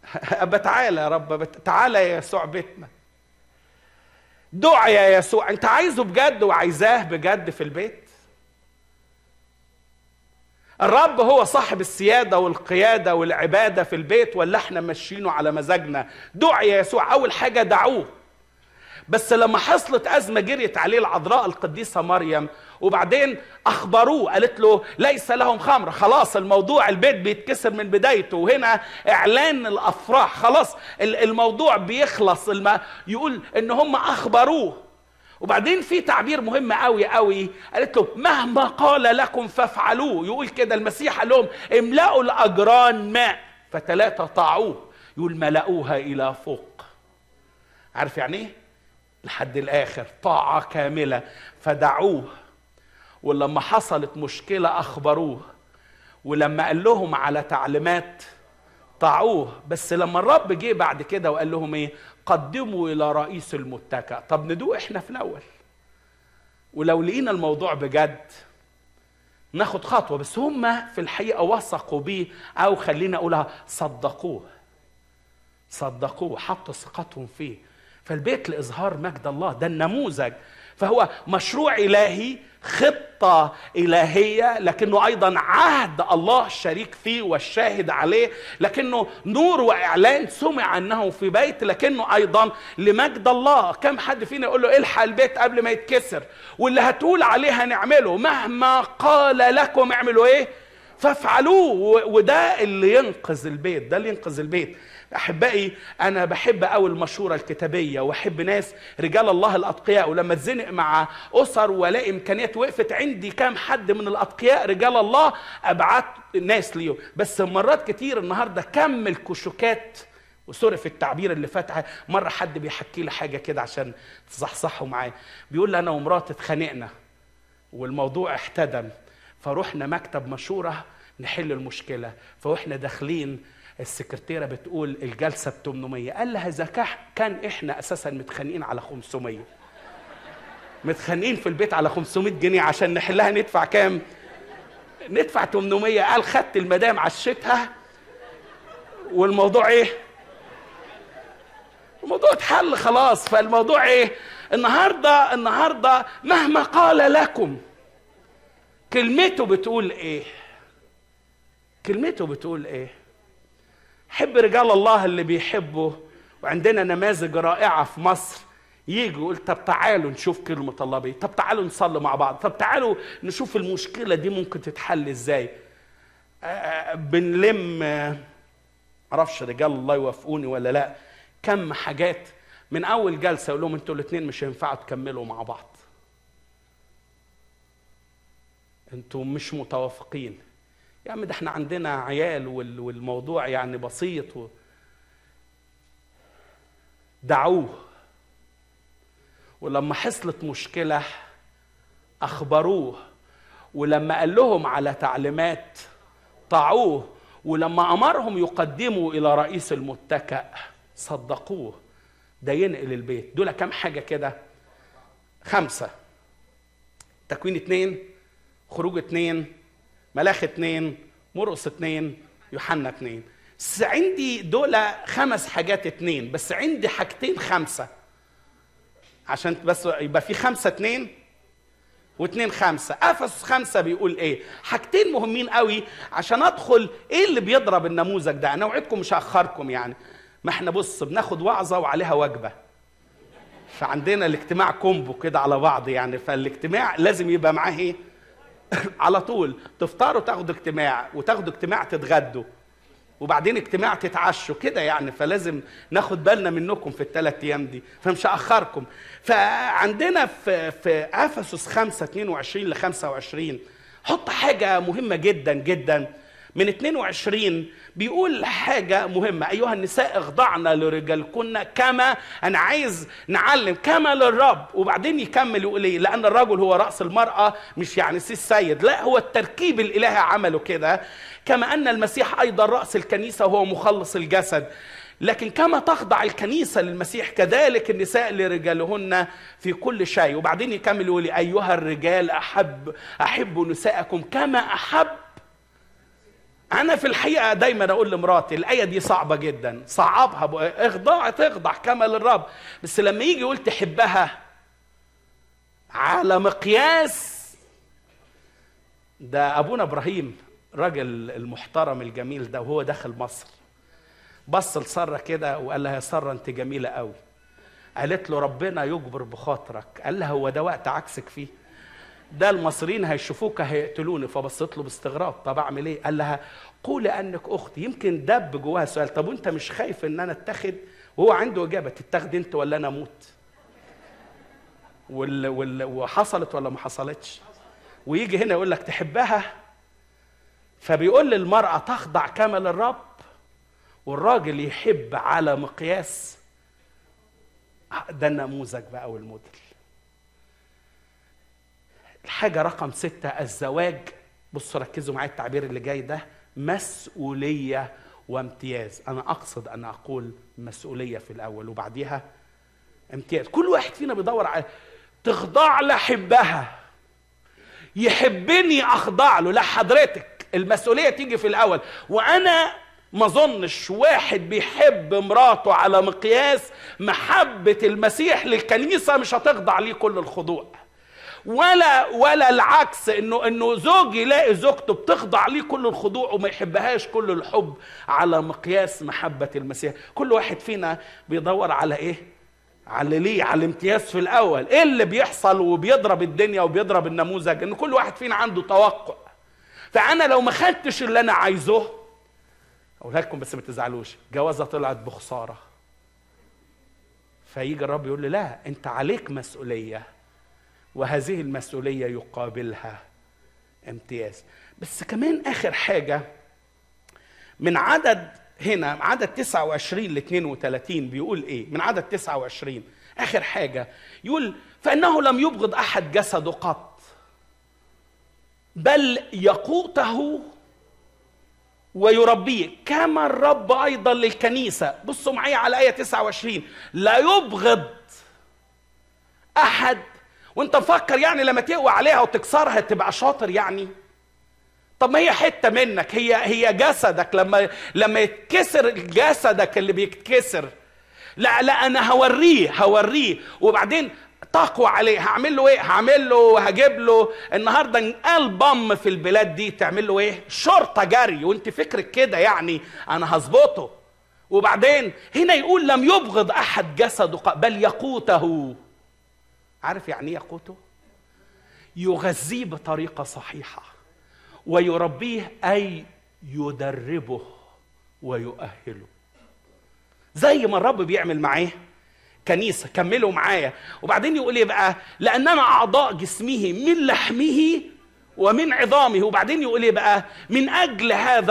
ابا تعالى يا رب أبا تعالى يا يسوع بيتنا دع يا يسوع انت عايزه بجد وعايزاه بجد في البيت الرب هو صاحب السيادة والقيادة والعبادة في البيت ولا احنا ماشيينه على مزاجنا دع يا يسوع أول حاجة دعوه بس لما حصلت أزمة جريت عليه العذراء القديسة مريم وبعدين أخبروه قالت له ليس لهم خمر خلاص الموضوع البيت بيتكسر من بدايته وهنا إعلان الأفراح خلاص الموضوع بيخلص الم... يقول إن هم أخبروه وبعدين في تعبير مهم قوي قوي قالت له مهما قال لكم فافعلوه يقول كده المسيح قال لهم املأوا الأجران ماء فتلاتة طاعوه يقول ملأوها إلى فوق عارف يعني ايه؟ لحد الآخر طاعة كاملة فدعوه ولما حصلت مشكلة أخبروه ولما قال لهم على تعليمات طاعوه بس لما الرب جه بعد كده وقال لهم ايه قدموا الى رئيس المتكأ طب ندوق احنا في الاول ولو لقينا الموضوع بجد ناخد خطوه بس هم في الحقيقه وثقوا بيه او خلينا اقولها صدقوه صدقوه حطوا ثقتهم فيه فالبيت لاظهار مجد الله ده النموذج فهو مشروع الهي خطه الهيه لكنه ايضا عهد الله الشريك فيه والشاهد عليه لكنه نور واعلان سمع انه في بيت لكنه ايضا لمجد الله كم حد فينا يقول له الحق البيت قبل ما يتكسر واللي هتقول عليه هنعمله مهما قال لكم اعملوا ايه فافعلوه وده اللي ينقذ البيت ده اللي ينقذ البيت احبائي انا بحب قوي المشوره الكتابيه واحب ناس رجال الله الاتقياء ولما اتزنق مع اسر والاقي امكانيات وقفت عندي كام حد من الاتقياء رجال الله ابعت ناس ليهم بس مرات كتير النهارده كم الكشوكات وسوري في التعبير اللي فات مره حد بيحكي لي حاجه كده عشان تصحصحوا معايا بيقول لي انا ومراتي اتخانقنا والموضوع احتدم فروحنا مكتب مشوره نحل المشكله فاحنا داخلين السكرتيره بتقول الجلسه ب 800 قال لها اذا كان احنا اساسا متخانقين على 500 متخانقين في البيت على 500 جنيه عشان نحلها ندفع كام ندفع 800 قال خدت المدام عشتها والموضوع ايه الموضوع اتحل خلاص فالموضوع ايه النهارده النهارده مهما قال لكم كلمته بتقول ايه كلمته بتقول ايه حب رجال الله اللي بيحبوا وعندنا نماذج رائعة في مصر يجوا يقول طب تعالوا نشوف كلمة الله بيه طب تعالوا نصلي مع بعض طب تعالوا نشوف المشكلة دي ممكن تتحل ازاي آه بنلم معرفش رجال الله يوافقوني ولا لا كم حاجات من اول جلسه اقول لهم انتوا الاثنين مش هينفعوا تكملوا مع بعض انتوا مش متوافقين يا عم ده احنا عندنا عيال والموضوع يعني بسيط و... دعوه ولما حصلت مشكلة أخبروه ولما قال لهم على تعليمات طاعوه ولما أمرهم يقدموا إلى رئيس المتكأ صدقوه ده ينقل البيت دول كام حاجة كده خمسة تكوين اتنين خروج اتنين ملاخ اتنين مرقس اتنين يوحنا اتنين بس عندي دول خمس حاجات اتنين بس عندي حاجتين خمسة عشان بس يبقى في خمسة اتنين واتنين خمسة أفس خمسة بيقول ايه حاجتين مهمين قوي عشان ادخل ايه اللي بيضرب النموذج ده انا وعدكم مش هاخركم يعني ما احنا بص بناخد وعظة وعليها وجبة فعندنا الاجتماع كومبو كده على بعض يعني فالاجتماع لازم يبقى معاه ايه على طول تفطروا تاخدوا اجتماع وتاخدوا اجتماع تتغدوا وبعدين اجتماع تتعشوا كده يعني فلازم ناخد بالنا منكم في الثلاث ايام دي فمش هاخركم فعندنا في في افسس 5 22 ل 25 حط حاجه مهمه جدا جدا من 22 بيقول حاجة مهمة أيها النساء اخضعنا لرجالكن كما أنا عايز نعلم كما للرب وبعدين يكمل يقول إيه لأن الرجل هو رأس المرأة مش يعني سي السيد لا هو التركيب الإلهي عمله كده كما أن المسيح أيضا رأس الكنيسة وهو مخلص الجسد لكن كما تخضع الكنيسة للمسيح كذلك النساء لرجالهن في كل شيء وبعدين يكمل يقول أيها الرجال أحب أحبوا نساءكم كما أحب انا في الحقيقه دايما اقول لمراتي الايه دي صعبه جدا صعبها بقى. اخضع تخضع كما للرب بس لما يجي يقول تحبها على مقياس ده ابونا ابراهيم راجل المحترم الجميل ده وهو داخل مصر بص لساره كده وقال لها يا ساره انت جميله قوي قالت له ربنا يجبر بخاطرك قال لها هو ده وقت عكسك فيه ده المصريين هيشوفوك هيقتلوني فبصت له باستغراب طب اعمل ايه قال لها قولي انك اختي يمكن دب جواها سؤال طب وانت مش خايف ان انا اتخذ وهو عنده اجابه تتاخد انت ولا انا اموت وال... وال... وحصلت ولا ما حصلتش ويجي هنا يقول لك تحبها فبيقول للمرأة تخضع كما للرب والراجل يحب على مقياس ده النموذج بقى والموديل الحاجة رقم ستة الزواج بصوا ركزوا معايا التعبير اللي جاي ده مسؤولية وامتياز أنا أقصد أن أقول مسؤولية في الأول وبعديها امتياز كل واحد فينا بيدور على تخضع لحبها يحبني أخضع له لا حضرتك المسؤولية تيجي في الأول وأنا ما اظنش واحد بيحب مراته على مقياس محبة المسيح للكنيسة مش هتخضع ليه كل الخضوع ولا ولا العكس انه انه زوج يلاقي زوجته بتخضع ليه كل الخضوع وما يحبهاش كل الحب على مقياس محبة المسيح كل واحد فينا بيدور على ايه على ليه على الامتياز في الاول ايه اللي بيحصل وبيضرب الدنيا وبيضرب النموذج ان كل واحد فينا عنده توقع فانا لو ما خدتش اللي انا عايزه اقولها لكم بس ما تزعلوش جوازه طلعت بخساره فيجي الرب يقول لي لا انت عليك مسؤوليه وهذه المسؤوليه يقابلها امتياز بس كمان اخر حاجه من عدد هنا عدد 29 ل 32 بيقول ايه من عدد 29 اخر حاجه يقول فانه لم يبغض احد جسده قط بل يقوته ويربيه كما الرب ايضا للكنيسه بصوا معايا على ايه 29 لا يبغض احد وانت مفكر يعني لما تقوى عليها وتكسرها تبقى شاطر يعني طب ما هي حته منك هي هي جسدك لما لما يتكسر جسدك اللي بيتكسر لا لا انا هوريه هوريه وبعدين تقوى عليه هعمل له ايه هعمل له هجيب له النهارده انقال بم في البلاد دي تعمل له ايه شرطه جري وانت فكرك كده يعني انا هظبطه وبعدين هنا يقول لم يبغض احد جسده بل يقوته عارف يعني ايه يقوته يغذيه بطريقه صحيحه ويربيه اي يدربه ويؤهله زي ما الرب بيعمل معاه كنيسه كملوا معايا وبعدين يقول ايه بقى لاننا اعضاء جسمه من لحمه ومن عظامه وبعدين يقول ايه بقى من اجل هذا